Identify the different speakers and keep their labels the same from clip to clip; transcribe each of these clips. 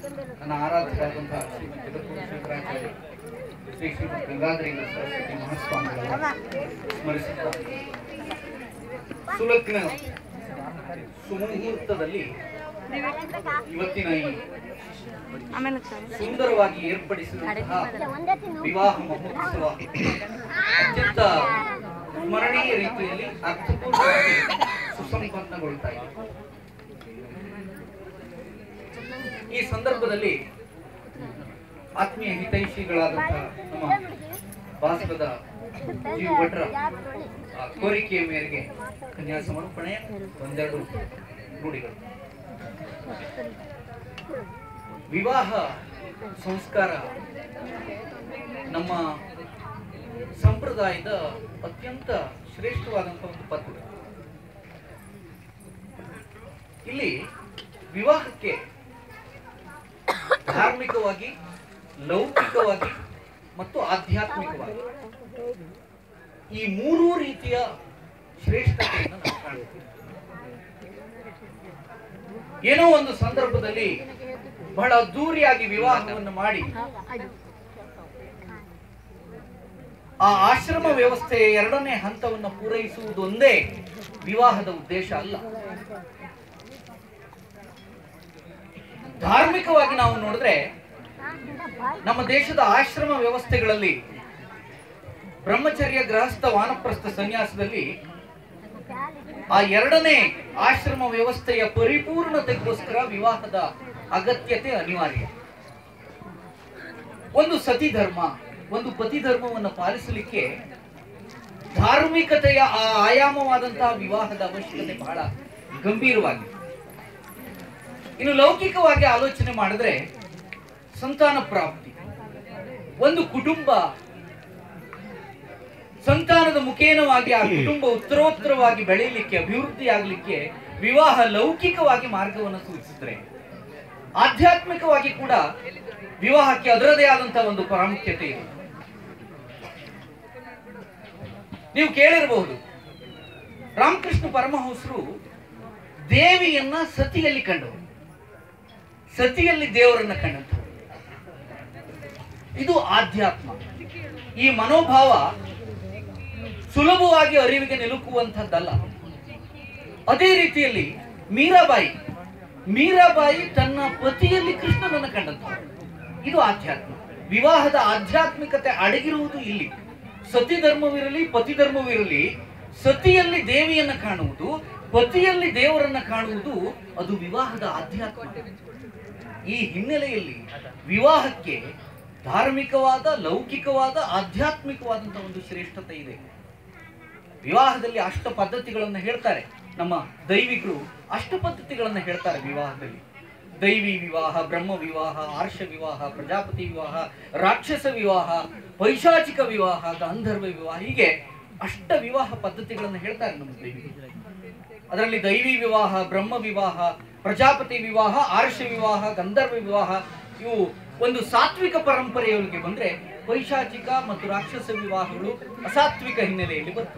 Speaker 1: ನನ್ನ ಆರಾಧಕರಾದಂತಹ ಶ್ರೀಮಂತ ಜಗದ್ಗುರು ಶಂಕರಾಚಾರ್ಯ ಶ್ರೀ ಶ್ರೀಮಂತ ಗಂಗಾಧರೇಂದ್ರ ಸರಸ್ವತಿ ಮಹಾಸ್ವಾಮಿಗಳ ಸ್ಮರಿಸುತ್ತಾ ಸುಲಗ್ನ ಸುಮುಹೂರ್ತದಲ್ಲಿ ಇವತ್ತಿನ ಈ
Speaker 2: ಆಮೇಲೆ
Speaker 1: ಸುಂದರವಾಗಿ ಏರ್ಪಡಿಸಿದಂತಹ ವಿವಾಹ ಮಹೋತ್ಸವ ಅತ್ಯಂತ ಸ್ಮರಣೀಯ ರೀತಿಯಲ್ಲಿ ಅರ್ಥಪೂರ್ಣವಾಗಿ ಸುಸಂಪನ್ನಗೊಳ್ತಾ ಇದೆ ಈ ಸಂದರ್ಭದಲ್ಲಿ ಆತ್ಮೀಯ ಹಿತೈಷಿಗಳಾದಂತಹ ನಮ್ಮ ಭಾಸ್ಕರದ ಜೀವ ಭಟ್ರ ಆ ಕೋರಿಕೆಯ ಮೇರೆಗೆ ಕನ್ಯಾ ಸಮರ್ಪಣೆ ಒಂದೆರಡು ನುಡಿಗಳು ವಿವಾಹ ಸಂಸ್ಕಾರ ನಮ್ಮ ಸಂಪ್ರದಾಯದ ಅತ್ಯಂತ ಶ್ರೇಷ್ಠವಾದಂತಹ ಒಂದು ಪದ್ಧತಿ ಇಲ್ಲಿ ವಿವಾಹಕ್ಕೆ ಧಾರ್ಮಿಕವಾಗಿ ಲೌಕಿಕವಾಗಿ ಮತ್ತು ಆಧ್ಯಾತ್ಮಿಕವಾಗಿ ಈ ಮೂರೂ ರೀತಿಯ ಶ್ರೇಷ್ಠತೆಯನ್ನು ನಾವು ಕಾಣ್ತೀವಿ ಏನೋ ಒಂದು ಸಂದರ್ಭದಲ್ಲಿ ಬಹಳ ಅದ್ದೂರಿಯಾಗಿ ವಿವಾಹವನ್ನು ಮಾಡಿ ಆ ಆಶ್ರಮ ವ್ಯವಸ್ಥೆಯ ಎರಡನೇ ಹಂತವನ್ನು ಪೂರೈಸುವುದೊಂದೇ ವಿವಾಹದ ಉದ್ದೇಶ ಅಲ್ಲ ಧಾರ್ಮಿಕವಾಗಿ ನಾವು ನೋಡಿದ್ರೆ ನಮ್ಮ ದೇಶದ ಆಶ್ರಮ ವ್ಯವಸ್ಥೆಗಳಲ್ಲಿ ಬ್ರಹ್ಮಚರ್ಯ ಗೃಹಸ್ಥ ವಾನಪ್ರಸ್ಥ ಸನ್ಯಾಸದಲ್ಲಿ ಆ ಎರಡನೇ ಆಶ್ರಮ ವ್ಯವಸ್ಥೆಯ ಪರಿಪೂರ್ಣತೆಗೋಸ್ಕರ ವಿವಾಹದ ಅಗತ್ಯತೆ ಅನಿವಾರ್ಯ ಒಂದು ಸತಿ ಧರ್ಮ ಒಂದು ಪತಿ ಧರ್ಮವನ್ನು ಪಾಲಿಸಲಿಕ್ಕೆ ಧಾರ್ಮಿಕತೆಯ ಆ ಆಯಾಮವಾದಂತಹ ವಿವಾಹದ ಅವಶ್ಯಕತೆ ಬಹಳ ಗಂಭೀರವಾಗಿದೆ ಇನ್ನು ಲೌಕಿಕವಾಗಿ ಆಲೋಚನೆ ಮಾಡಿದ್ರೆ ಸಂತಾನ ಪ್ರಾಪ್ತಿ ಒಂದು ಕುಟುಂಬ ಸಂತಾನದ ಮುಖೇನವಾಗಿ ಆ ಕುಟುಂಬ ಉತ್ತರೋತ್ತರವಾಗಿ ಬೆಳೆಯಲಿಕ್ಕೆ ಅಭಿವೃದ್ಧಿ ಆಗಲಿಕ್ಕೆ ವಿವಾಹ ಲೌಕಿಕವಾಗಿ ಮಾರ್ಗವನ್ನು ಸೂಚಿಸುತ್ತದೆ ಆಧ್ಯಾತ್ಮಿಕವಾಗಿ ಕೂಡ ವಿವಾಹಕ್ಕೆ ಅದರದೇ ಆದಂತಹ ಒಂದು ಪ್ರಾಮುಖ್ಯತೆ ಇದೆ ನೀವು ಕೇಳಿರಬಹುದು ರಾಮಕೃಷ್ಣ ಪರಮಹಂಸರು ದೇವಿಯನ್ನ ಸತಿಯಲ್ಲಿ ಕಂಡವರು ಸತಿಯಲ್ಲಿ ದೇವರನ್ನ ಕಂಡಂಥವ್ರು ಇದು ಆಧ್ಯಾತ್ಮ ಈ ಮನೋಭಾವ ಸುಲಭವಾಗಿ ಅರಿವಿಗೆ ನಿಲುಕುವಂಥದ್ದಲ್ಲ ಅದೇ ರೀತಿಯಲ್ಲಿ ಮೀರಾಬಾಯಿ ಮೀರಾಬಾಯಿ ತನ್ನ ಪತಿಯಲ್ಲಿ ಕೃಷ್ಣನನ್ನು ಕಂಡಂಥವ್ರು ಇದು ಆಧ್ಯಾತ್ಮ ವಿವಾಹದ ಆಧ್ಯಾತ್ಮಿಕತೆ ಅಡಗಿರುವುದು ಇಲ್ಲಿ ಸತಿ ಧರ್ಮವಿರಲಿ ಪತಿ ಧರ್ಮವಿರಲಿ ಸತಿಯಲ್ಲಿ ದೇವಿಯನ್ನ ಕಾಣುವುದು ಪತಿಯಲ್ಲಿ ದೇವರನ್ನ ಕಾಣುವುದು ಅದು ವಿವಾಹದ ಆಧ್ಯಾತ್ಮ ಈ ಹಿನ್ನೆಲೆಯಲ್ಲಿ ವಿವಾಹಕ್ಕೆ ಧಾರ್ಮಿಕವಾದ ಲೌಕಿಕವಾದ ಆಧ್ಯಾತ್ಮಿಕವಾದಂತಹ ಒಂದು ಶ್ರೇಷ್ಠತೆ ಇದೆ ವಿವಾಹದಲ್ಲಿ ಅಷ್ಟ ಪದ್ಧತಿಗಳನ್ನು ಹೇಳ್ತಾರೆ ನಮ್ಮ ದೈವಿಕರು ಅಷ್ಟ ಪದ್ಧತಿಗಳನ್ನು ಹೇಳ್ತಾರೆ ವಿವಾಹದಲ್ಲಿ ದೈವಿ ವಿವಾಹ ಬ್ರಹ್ಮ ವಿವಾಹ ಆರ್ಷ ವಿವಾಹ ಪ್ರಜಾಪತಿ ವಿವಾಹ ರಾಕ್ಷಸ ವಿವಾಹ ಪೈಶಾಚಿಕ ವಿವಾಹ ಗಾಂಧರ್ವ ವಿವಾಹ ಹೀಗೆ ಅಷ್ಟ ವಿವಾಹ ಪದ್ಧತಿಗಳನ್ನು ಹೇಳ್ತಾರೆ ನಮ್ಮ ದೈವಿಕರು ಅದರಲ್ಲಿ ದೈವಿ ವಿವಾಹ ಬ್ರಹ್ಮ ವಿವಾಹ ಪ್ರಜಾಪತಿ ವಿವಾಹ ಆರ್ಷ ವಿವಾಹ ಗಂಧರ್ವ ವಿವಾಹ ಇವು ಒಂದು ಸಾತ್ವಿಕ ಪರಂಪರೆಯೊಳಗೆ ಬಂದ್ರೆ ಪೈಶಾಚಿಕ ಮತ್ತು ರಾಕ್ಷಸ ವಿವಾಹಗಳು ಅಸಾತ್ವಿಕ ಹಿನ್ನೆಲೆಯಲ್ಲಿ ಬರ್ತವೆ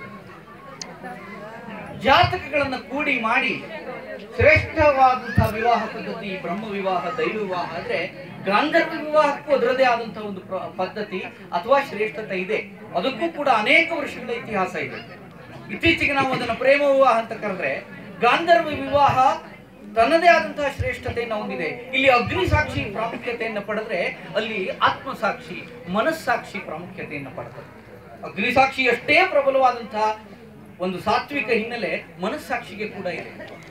Speaker 1: ಜಾತಕಗಳನ್ನು ಕೂಡಿ ಮಾಡಿ ಶ್ರೇಷ್ಠವಾದಂತಹ ವಿವಾಹ ಪದ್ಧತಿ ಬ್ರಹ್ಮ ವಿವಾಹ ದೈವ ವಿವಾಹ ಆದ್ರೆ ಗಾಂಧರ್ವ ವಿವಾಹಕ್ಕೂ ಅದರದೇ ಆದಂತಹ ಒಂದು ಪ್ರ- ಪದ್ಧತಿ ಅಥವಾ ಶ್ರೇಷ್ಠತೆ ಇದೆ ಅದಕ್ಕೂ ಕೂಡ ಅನೇಕ ವರ್ಷಗಳ ಇತಿಹಾಸ ಇದೆ ಇತ್ತೀಚೆಗೆ ನಾವು ಅದನ್ನು ಪ್ರೇಮ ವಿವಾಹ ಅಂತ ಕರೆದ್ರೆ ಗಾಂಧರ್ವ ವಿವಾಹ ತನ್ನದೇ ಆದಂತಹ ಶ್ರೇಷ್ಠತೆಯನ್ನು ಹೊಂದಿದೆ ಇಲ್ಲಿ ಅಗ್ನಿ ಸಾಕ್ಷಿ ಪ್ರಾಮುಖ್ಯತೆಯನ್ನು ಪಡೆದ್ರೆ ಅಲ್ಲಿ ಆತ್ಮಸಾಕ್ಷಿ ಮನಸ್ಸಾಕ್ಷಿ ಪ್ರಾಮುಖ್ಯತೆಯನ್ನು ಪಡೆತದೆ ಅಗ್ನಿ ಸಾಕ್ಷಿ ಅಷ್ಟೇ ಪ್ರಬಲವಾದಂತಹ ಒಂದು ಸಾತ್ವಿಕ ಹಿನ್ನೆಲೆ ಮನಸ್ಸಾಕ್ಷಿಗೆ ಕೂಡ ಇದೆ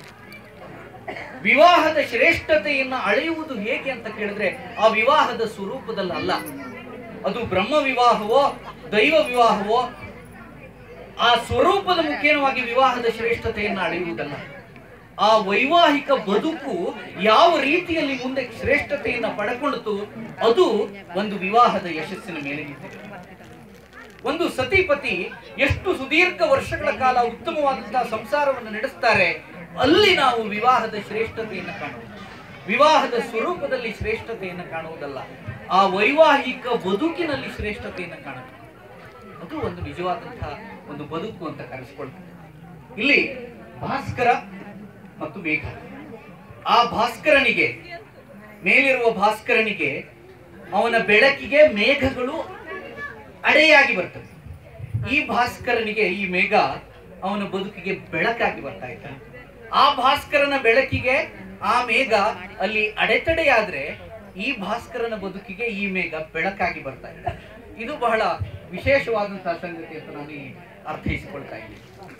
Speaker 1: ವಿವಾಹದ ಶ್ರೇಷ್ಠತೆಯನ್ನು ಅಳೆಯುವುದು ಹೇಗೆ ಅಂತ ಕೇಳಿದ್ರೆ ಆ ವಿವಾಹದ ಸ್ವರೂಪದಲ್ಲಲ್ಲ ಅದು ಬ್ರಹ್ಮ ವಿವಾಹವೋ ದೈವ ವಿವಾಹವೋ ಆ ಸ್ವರೂಪದ ಮುಖೇನವಾಗಿ ವಿವಾಹದ ಶ್ರೇಷ್ಠತೆಯನ್ನು ಅಳೆಯುವುದಲ್ಲ ಆ ವೈವಾಹಿಕ ಬದುಕು ಯಾವ ರೀತಿಯಲ್ಲಿ ಮುಂದೆ ಶ್ರೇಷ್ಠತೆಯನ್ನು ಪಡ್ಕೊಂಡಿತು ಅದು ಒಂದು ವಿವಾಹದ ಯಶಸ್ಸಿನ ಮೇಲೆ ನಿಂತಿದೆ ಒಂದು ಸತಿಪತಿ ಎಷ್ಟು ಸುದೀರ್ಘ ವರ್ಷಗಳ ಕಾಲ ಉತ್ತಮವಾದಂತಹ ಸಂಸಾರವನ್ನು ನಡೆಸ್ತಾರೆ ಅಲ್ಲಿ ನಾವು ವಿವಾಹದ ಶ್ರೇಷ್ಠತೆಯನ್ನು ಕಾಣುವುದು ವಿವಾಹದ ಸ್ವರೂಪದಲ್ಲಿ ಶ್ರೇಷ್ಠತೆಯನ್ನು ಕಾಣುವುದಲ್ಲ ಆ ವೈವಾಹಿಕ ಬದುಕಿನಲ್ಲಿ ಶ್ರೇಷ್ಠತೆಯನ್ನು ಕಾಣುವುದು ಅದು ಒಂದು ನಿಜವಾದಂತಹ ಒಂದು ಬದುಕು ಅಂತ ಕರೆಸ್ಕೊಳ್ತಾರೆ ಇಲ್ಲಿ ಭಾಸ್ಕರ ಮತ್ತು ಮೇಘ ಆ ಭಾಸ್ಕರನಿಗೆ ಮೇಲಿರುವ ಭಾಸ್ಕರನಿಗೆ ಅವನ ಬೆಳಕಿಗೆ ಮೇಘಗಳು ಅಡೆಯಾಗಿ ಬರ್ತವೆ ಈ ಭಾಸ್ಕರನಿಗೆ ಈ ಮೇಘ ಅವನ ಬದುಕಿಗೆ ಬೆಳಕಾಗಿ ಬರ್ತಾ ಇದ್ದಾನೆ ಆ ಭಾಸ್ಕರನ ಬೆಳಕಿಗೆ ಆ ಮೇಘ ಅಲ್ಲಿ ಅಡೆತಡೆಯಾದ್ರೆ ಈ ಭಾಸ್ಕರನ ಬದುಕಿಗೆ ಈ ಮೇಘ ಬೆಳಕಾಗಿ ಬರ್ತಾ ಇದೆ ಇದು ಬಹಳ ವಿಶೇಷವಾದಂತಹ ಸಂಗತಿ ಅಂತ ನಾನು ಈ ಅರ್ಥೈಸಿಕೊಳ್ತಾ ಇದ್ದೀನಿ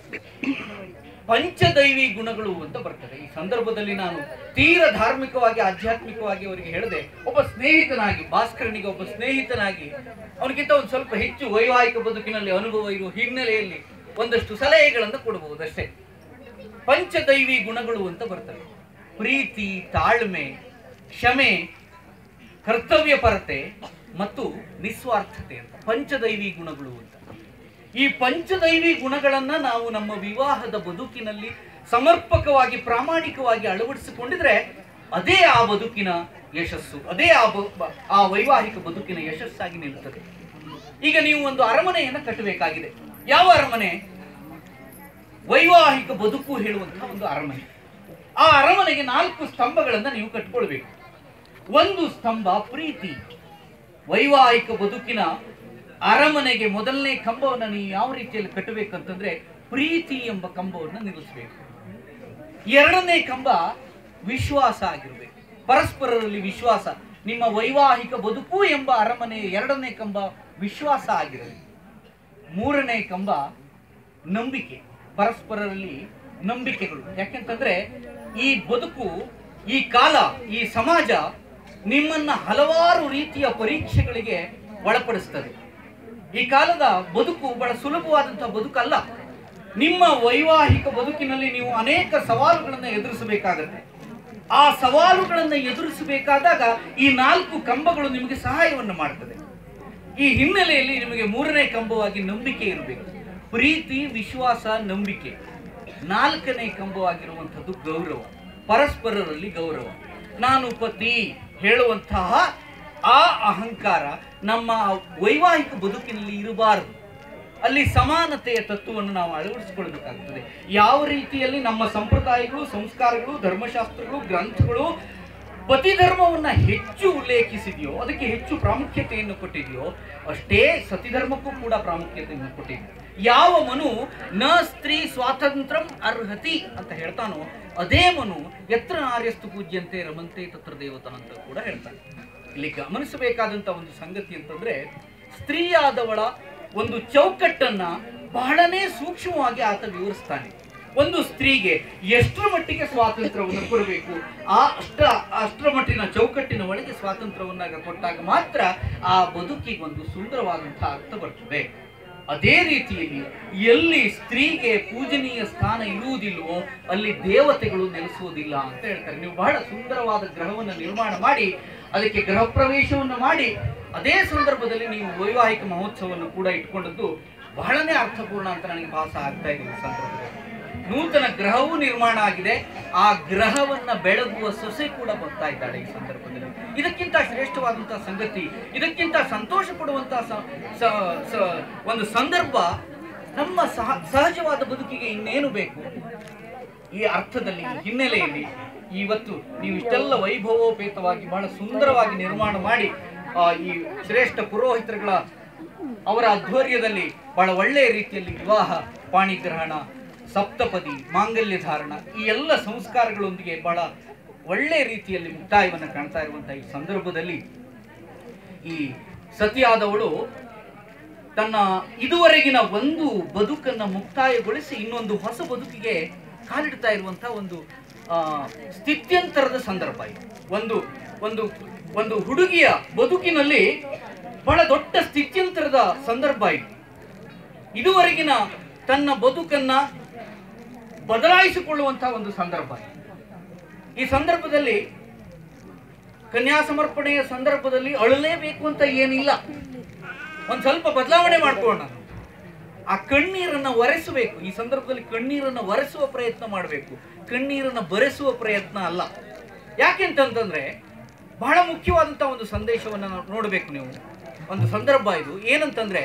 Speaker 1: ಪಂಚದೈವಿ ಗುಣಗಳು ಅಂತ ಬರ್ತದೆ ಈ ಸಂದರ್ಭದಲ್ಲಿ ನಾನು ತೀರ ಧಾರ್ಮಿಕವಾಗಿ ಆಧ್ಯಾತ್ಮಿಕವಾಗಿ ಅವರಿಗೆ ಹೇಳಿದೆ ಒಬ್ಬ ಸ್ನೇಹಿತನಾಗಿ ಭಾಸ್ಕರನಿಗೆ ಒಬ್ಬ ಸ್ನೇಹಿತನಾಗಿ ಅವನಿಗಿಂತ ಒಂದು ಸ್ವಲ್ಪ ಹೆಚ್ಚು ವೈವಾಹಿಕ ಬದುಕಿನಲ್ಲಿ ಅನುಭವ ಇರುವ ಹಿನ್ನೆಲೆಯಲ್ಲಿ ಒಂದಷ್ಟು ಸಲಹೆಗಳನ್ನು ಕೊಡಬಹುದು ಅಷ್ಟೇ ಪಂಚದೈವಿ ಗುಣಗಳು ಅಂತ ಬರ್ತವೆ ಪ್ರೀತಿ ತಾಳ್ಮೆ ಕ್ಷಮೆ ಕರ್ತವ್ಯಪರತೆ ಮತ್ತು ನಿಸ್ವಾರ್ಥತೆ ಅಂತ ಪಂಚದೈವಿ ಗುಣಗಳು ಅಂತ ಈ ಪಂಚದೈವಿ ಗುಣಗಳನ್ನ ನಾವು ನಮ್ಮ ವಿವಾಹದ ಬದುಕಿನಲ್ಲಿ ಸಮರ್ಪಕವಾಗಿ ಪ್ರಾಮಾಣಿಕವಾಗಿ ಅಳವಡಿಸಿಕೊಂಡಿದ್ರೆ ಅದೇ ಆ ಬದುಕಿನ ಯಶಸ್ಸು ಅದೇ ಆ ಬ- ಬ- ಆ ವೈವಾಹಿಕ ಬದುಕಿನ ಯಶಸ್ಸಾಗಿ ನಿಲ್ತದೆ ಈಗ ನೀವು ಒಂದು ಅರಮನೆಯನ್ನು ಕಟ್ಟಬೇಕಾಗಿದೆ ಯಾವ ಅರಮನೆ ವೈವಾಹಿಕ ಬದುಕು ಹೇಳುವಂತಹ ಒಂದು ಅರಮನೆ ಆ ಅರಮನೆಗೆ ನಾಲ್ಕು ಸ್ತಂಭಗಳನ್ನ ನೀವು ಕಟ್ಕೊಳ್ಬೇಕು ಒಂದು ಸ್ತಂಭ ಪ್ರೀತಿ ವೈವಾಹಿಕ ಬದುಕಿನ ಅರಮನೆಗೆ ಮೊದಲನೇ ಕಂಬವನ್ನು ನೀವು ಯಾವ ರೀತಿಯಲ್ಲಿ ಕಟ್ಟಬೇಕಂತಂದ್ರೆ ಪ್ರೀತಿ ಎಂಬ ಕಂಬವನ್ನು ನಿಲ್ಲಿಸಬೇಕು ಎರಡನೇ ಕಂಬ ವಿಶ್ವಾಸ ಆಗಿರಬೇಕು ಪರಸ್ಪರರಲ್ಲಿ ವಿಶ್ವಾಸ ನಿಮ್ಮ ವೈವಾಹಿಕ ಬದುಕು ಎಂಬ ಅರಮನೆಯ ಎರಡನೇ ಕಂಬ ವಿಶ್ವಾಸ ಆಗಿರಲಿ ಮೂರನೇ ಕಂಬ ನಂಬಿಕೆ ಪರಸ್ಪರರಲ್ಲಿ ನಂಬಿಕೆಗಳು ಯಾಕೆಂತಂದ್ರೆ ಈ ಬದುಕು ಈ ಕಾಲ ಈ ಸಮಾಜ ನಿಮ್ಮನ್ನ ಹಲವಾರು ರೀತಿಯ ಪರೀಕ್ಷೆಗಳಿಗೆ ಒಳಪಡಿಸ್ತದೆ ಈ ಕಾಲದ ಬದುಕು ಬಹಳ ಸುಲಭವಾದಂತಹ ಬದುಕಲ್ಲ ನಿಮ್ಮ ವೈವಾಹಿಕ ಬದುಕಿನಲ್ಲಿ ನೀವು ಅನೇಕ ಸವಾಲುಗಳನ್ನು ಎದುರಿಸಬೇಕಾಗತ್ತೆ ಆ ಸವಾಲುಗಳನ್ನು ಎದುರಿಸಬೇಕಾದಾಗ ಈ ನಾಲ್ಕು ಕಂಬಗಳು ನಿಮಗೆ ಸಹಾಯವನ್ನು ಮಾಡ್ತದೆ ಈ ಹಿನ್ನೆಲೆಯಲ್ಲಿ ನಿಮಗೆ ಮೂರನೇ ಕಂಬವಾಗಿ ನಂಬಿಕೆ ಇರಬೇಕು ಪ್ರೀತಿ ವಿಶ್ವಾಸ ನಂಬಿಕೆ ನಾಲ್ಕನೇ ಕಂಬವಾಗಿರುವಂಥದ್ದು ಗೌರವ ಪರಸ್ಪರರಲ್ಲಿ ಗೌರವ ನಾನು ಪತಿ ಹೇಳುವಂತಹ ಆ ಅಹಂಕಾರ ನಮ್ಮ ವೈವಾಹಿಕ ಬದುಕಿನಲ್ಲಿ ಇರಬಾರದು ಅಲ್ಲಿ ಸಮಾನತೆಯ ತತ್ವವನ್ನು ನಾವು ಅಳವಡಿಸಿಕೊಳ್ಳಬೇಕಾಗ್ತದೆ ಯಾವ ರೀತಿಯಲ್ಲಿ ನಮ್ಮ ಸಂಪ್ರದಾಯಗಳು ಸಂಸ್ಕಾರಗಳು ಧರ್ಮಶಾಸ್ತ್ರಗಳು ಗ್ರಂಥಗಳು ಪತಿ ಧರ್ಮವನ್ನ ಹೆಚ್ಚು ಉಲ್ಲೇಖಿಸಿದೆಯೋ ಅದಕ್ಕೆ ಹೆಚ್ಚು ಪ್ರಾಮುಖ್ಯತೆಯನ್ನು ಕೊಟ್ಟಿದೆಯೋ ಅಷ್ಟೇ ಸತಿಧರ್ಮಕ್ಕೂ ಕೂಡ ಪ್ರಾಮುಖ್ಯತೆಯನ್ನು ಕೊಟ್ಟಿದೆ ಯಾವ ಮನು ನ ಸ್ತ್ರೀ ಸ್ವಾತಂತ್ರ್ಯಂ ಅರ್ಹತಿ ಅಂತ ಹೇಳ್ತಾನೋ ಅದೇ ಮನು ಎತ್ರ ನಾರ್ಯಸ್ತು ಪೂಜ್ಯಂತೆ ರಮಂತೆ ತತ್ರ ದೇವತ ಅಂತ ಕೂಡ ಹೇಳ್ತಾನೆ ಇಲ್ಲಿ ಗಮನಿಸಬೇಕಾದಂತ ಒಂದು ಸಂಗತಿ ಅಂತಂದ್ರೆ ಸ್ತ್ರೀಯಾದವಳ ಒಂದು ಚೌಕಟ್ಟನ್ನ ಬಹಳನೇ ಸೂಕ್ಷ್ಮವಾಗಿ ಆತ ವಿವರಿಸ್ತಾನೆ ಒಂದು ಸ್ತ್ರೀಗೆ ಎಷ್ಟರ ಮಟ್ಟಿಗೆ ಸ್ವಾತಂತ್ರ್ಯವನ್ನು ಕೊಡಬೇಕು ಆ ಅಷ್ಟ ಅಷ್ಟರ ಮಟ್ಟಿನ ಚೌಕಟ್ಟಿನ ಒಳಗೆ ಸ್ವಾತಂತ್ರ್ಯವನ್ನ ಕೊಟ್ಟಾಗ ಮಾತ್ರ ಆ ಬದುಕಿಗೆ ಒಂದು ಸುಂದರವಾದಂತಹ ಅರ್ಥ ಬರ್ತದೆ ಅದೇ ರೀತಿಯಲ್ಲಿ ಎಲ್ಲಿ ಸ್ತ್ರೀಗೆ ಪೂಜನೀಯ ಸ್ಥಾನ ಇರುವುದಿಲ್ವೋ ಅಲ್ಲಿ ದೇವತೆಗಳು ನೆಲೆಸುವುದಿಲ್ಲ ಅಂತ ಹೇಳ್ತಾರೆ ನೀವು ಬಹಳ ಸುಂದರವಾದ ಗ್ರಹವನ್ನು ನಿರ್ಮಾಣ ಮಾಡಿ ಅದಕ್ಕೆ ಗೃಹ ಪ್ರವೇಶವನ್ನು ಮಾಡಿ ಅದೇ ಸಂದರ್ಭದಲ್ಲಿ ನೀವು ವೈವಾಹಿಕ ಮಹೋತ್ಸವವನ್ನು ಕೂಡ ಇಟ್ಕೊಂಡದ್ದು ಬಹಳನೇ ಅರ್ಥಪೂರ್ಣ ಅಂತ ನನಗೆ ಭಾಸ ಆಗ್ತಾ ಇದೆ ಈ ಸಂದರ್ಭದಲ್ಲಿ ನೂತನ ಗ್ರಹವೂ ನಿರ್ಮಾಣ ಆಗಿದೆ ಆ ಗ್ರಹವನ್ನ ಬೆಳಗುವ ಸೊಸೆ ಕೂಡ ಬರ್ತಾ ಇದ್ದಾಳೆ ಈ ಸಂದರ್ಭದಲ್ಲಿ ಇದಕ್ಕಿಂತ ಶ್ರೇಷ್ಠವಾದಂತಹ ಸಂಗತಿ ಇದಕ್ಕಿಂತ ಸಂತೋಷ ಪಡುವಂತಹ ಸ- ಸ- ಸ- ಒಂದು ಸಂದರ್ಭ ನಮ್ಮ ಸಹ ಸಹಜವಾದ ಬದುಕಿಗೆ ಇನ್ನೇನು ಬೇಕು ಈ ಅರ್ಥದಲ್ಲಿ ಈ ಹಿನ್ನೆಲೆಯಲ್ಲಿ ಇವತ್ತು ನೀವು ಇಷ್ಟೆಲ್ಲ ವೈಭವೋಪೇತವಾಗಿ ಬಹಳ ಸುಂದರವಾಗಿ ನಿರ್ಮಾಣ ಮಾಡಿ ಆ, ಈ ಶ್ರೇಷ್ಠ ಪುರೋಹಿತರುಗಳ ಅವರ ಆಧ್ವರ್ಯದಲ್ಲಿ ಬಹಳ ಒಳ್ಳೆಯ ರೀತಿಯಲ್ಲಿ ವಿವಾಹ ಪಾಣಿಗ್ರಹಣ ಸಪ್ತಪದಿ ಮಾಂಗಲ್ಯ ಧಾರಣ ಈ ಎಲ್ಲ ಸಂಸ್ಕಾರಗಳೊಂದಿಗೆ ಬಹಳ ಒಳ್ಳೆಯ ರೀತಿಯಲ್ಲಿ ಮುಕ್ತಾಯವನ್ನು ಕಾಣ್ತಾ ಇರುವಂತಹ ಈ ಸಂದರ್ಭದಲ್ಲಿ ಈ ಸತಿಯಾದವಳು ತನ್ನ ಇದುವರೆಗಿನ ಒಂದು ಬದುಕನ್ನ ಮುಕ್ತಾಯಗೊಳಿಸಿ ಇನ್ನೊಂದು ಹೊಸ ಬದುಕಿಗೆ ಕಾಲಿಡ್ತಾ ಇರುವಂತಹ ಒಂದು ಆ, ಸ್ಥಿತ್ಯಂತರದ ಸಂದರ್ಭ ಇದು ಒಂದು ಒಂದು ಒಂದು ಹುಡುಗಿಯ ಬದುಕಿನಲ್ಲಿ ಬಹಳ ದೊಡ್ಡ ಸ್ಥಿತ್ಯಂತರದ ಸಂದರ್ಭ ಇದು ಇದುವರೆಗಿನ ತನ್ನ ಬದುಕನ್ನ ಬದಲಾಯಿಸಿಕೊಳ್ಳುವಂತಹ ಒಂದು ಸಂದರ್ಭ ಇದು. ಈ ಸಂದರ್ಭದಲ್ಲಿ ಕನ್ಯಾ ಸಮರ್ಪಣೆಯ ಸಂದರ್ಭದಲ್ಲಿ ಅಳಲೇಬೇಕು ಅಂತ ಏನಿಲ್ಲ ಒಂದ್ ಸ್ವಲ್ಪ ಬದಲಾವಣೆ ಮಾಡ್ಕೊಳ್ಳೋಣ ಆ ಕಣ್ಣೀರನ್ನ ಒರೆಸಬೇಕು ಈ ಸಂದರ್ಭದಲ್ಲಿ ಕಣ್ಣೀರನ್ನ ಒರೆಸುವ ಪ್ರಯತ್ನ ಮಾಡಬೇಕು ಕಣ್ಣೀರನ್ನ ಬರೆಸುವ ಪ್ರಯತ್ನ ಅಲ್ಲ ಯಾಕೆಂತಂತಂದ್ರೆ ಬಹಳ ಮುಖ್ಯವಾದಂತ ಒಂದು ಸಂದೇಶವನ್ನ ನಾವು ನೋಡಬೇಕು ನೀವು ಒಂದು ಸಂದರ್ಭ ಇದು ಏನಂತಂದ್ರೆ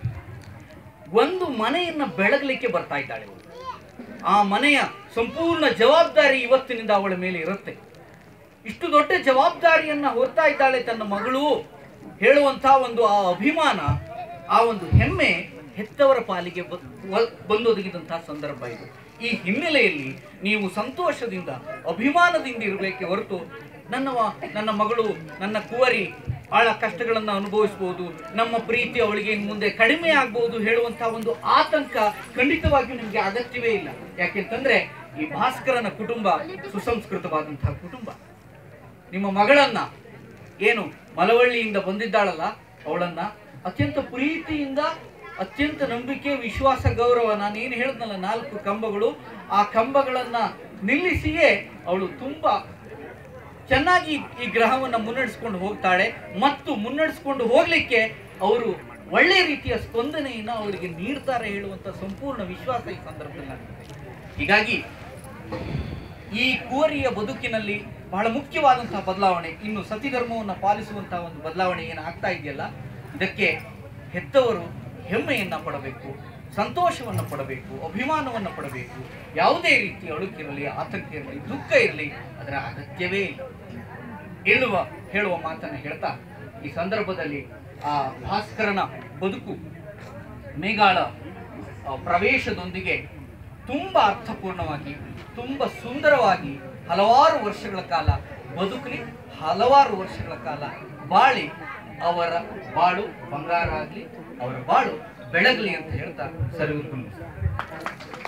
Speaker 1: ಒಂದು ಮನೆಯನ್ನ ಬೆಳಗಲಿಕ್ಕೆ ಬರ್ತಾ ಇದ್ದಾಳೆ ಅವಳು. ಆ ಮನೆಯ ಸಂಪೂರ್ಣ ಜವಾಬ್ದಾರಿ ಇವತ್ತಿನಿಂದ ಅವಳ ಮೇಲೆ ಇರುತ್ತೆ ಇಷ್ಟು ದೊಡ್ಡ ಜವಾಬ್ದಾರಿಯನ್ನ ಹೊರ್ತಾ ಇದ್ದಾಳೆ ತನ್ನ ಮಗಳು ಹೇಳುವಂತ ಒಂದು ಆ ಅಭಿಮಾನ ಆ ಒಂದು ಹೆಮ್ಮೆ ಹೆತ್ತವರ ಪಾಲಿಗೆ ಬ- ವ- ಬಂದೊದಗಿದಂತಹ ಸಂದರ್ಭ ಇದು ಈ ಹಿನ್ನೆಲೆಯಲ್ಲಿ ನೀವು ಸಂತೋಷದಿಂದ ಅಭಿಮಾನದಿಂದ ಇರಬೇಕೆ ಹೊರತು ನನ್ನವ ನನ್ನ ಮಗಳು ನನ್ನ ಕುವರಿ ಆಳ ಕಷ್ಟಗಳನ್ನು ಅನುಭವಿಸಬಹುದು ನಮ್ಮ ಪ್ರೀತಿ ಅವಳಿಗೆ ಇನ್ನು ಮುಂದೆ ಕಡಿಮೆ ಆಗ್ಬಹುದು ಹೇಳುವಂತಹ ಒಂದು ಆತಂಕ ಖಂಡಿತವಾಗಿಯೂ ನಿಮಗೆ ಅಗತ್ಯವೇ ಇಲ್ಲ ಯಾಕೆಂತಂದ್ರೆ ಈ ಭಾಸ್ಕರನ ಕುಟುಂಬ ಸುಸಂಸ್ಕೃತವಾದಂತಹ ಕುಟುಂಬ ನಿಮ್ಮ ಮಗಳನ್ನ ಏನು ಮಲವಳ್ಳಿಯಿಂದ ಬಂದಿದ್ದಾಳಲ್ಲ ಅವಳನ್ನ ಅತ್ಯಂತ ಪ್ರೀತಿಯಿಂದ ಅತ್ಯಂತ ನಂಬಿಕೆ ವಿಶ್ವಾಸ ಗೌರವ ನಾನು ಏನು ಹೇಳಿದ್ನಲ್ಲ ನಾಲ್ಕು ಕಂಬಗಳು ಆ ಕಂಬಗಳನ್ನ ನಿಲ್ಲಿಸಿಯೇ ಅವಳು ತುಂಬಾ ಚೆನ್ನಾಗಿ ಈ ಗ್ರಹವನ್ನ ಮುನ್ನಡೆಸ್ಕೊಂಡು ಹೋಗ್ತಾಳೆ ಮತ್ತು ಮುನ್ನಡೆಸ್ಕೊಂಡು ಹೋಗ್ಲಿಕ್ಕೆ ಅವರು ಒಳ್ಳೆ ರೀತಿಯ ಸ್ಪಂದನೆಯನ್ನ ಅವರಿಗೆ ನೀಡ್ತಾರೆ ಹೇಳುವಂತ ಸಂಪೂರ್ಣ ವಿಶ್ವಾಸ ಈ ಸಂದರ್ಭದಲ್ಲಿ ನನಗಿದೆ. ಹೀಗಾಗಿ ಈ ಕುವರಿಯ ಬದುಕಿನಲ್ಲಿ ಬಹಳ ಮುಖ್ಯವಾದಂತಹ ಬದಲಾವಣೆ ಇನ್ನು ಸತಿ ಧರ್ಮವನ್ನು ಪಾಲಿಸುವಂತಹ ಒಂದು ಬದಲಾವಣೆ ಏನು ಆಗ್ತಾ ಇದೆಯಲ್ಲ ಇದಕ್ಕೆ ಹೆತ್ತವರು ಹೆಮ್ಮೆಯನ್ನ ಪಡಬೇಕು ಸಂತೋಷವನ್ನು ಪಡಬೇಕು ಅಭಿಮಾನವನ್ನು ಪಡಬೇಕು ಯಾವುದೇ ರೀತಿ ಅಳುಕಿರಲಿ ಆತಂಕ ಇರಲಿ ದುಃಖ ಇರಲಿ ಅದರ ಅಗತ್ಯವೇ ಇಲ್ಲ ಹೇಳುವ ಹೇಳುವ ಮಾತನ್ನು ಹೇಳ್ತಾ ಈ ಸಂದರ್ಭದಲ್ಲಿ ಆ ಭಾಸ್ಕರನ ಬದುಕು ಮೇಘಾಳ ಆ, ಪ್ರವೇಶದೊಂದಿಗೆ ತುಂಬಾ ಅರ್ಥಪೂರ್ಣವಾಗಿ ತುಂಬಾ ಸುಂದರವಾಗಿ ಹಲವಾರು ವರ್ಷಗಳ ಕಾಲ ಬದುಕಲಿ ಹಲವಾರು ವರ್ಷಗಳ ಕಾಲ ಬಾಳಿ ಅವರ ಬಾಳು ಬಂಗಾರ ಆಗಲಿ ಅವರ ಬಾಳು ಬೆಳಗಲಿ ಅಂತ ಹೇಳ್ತಾ ಸರಿ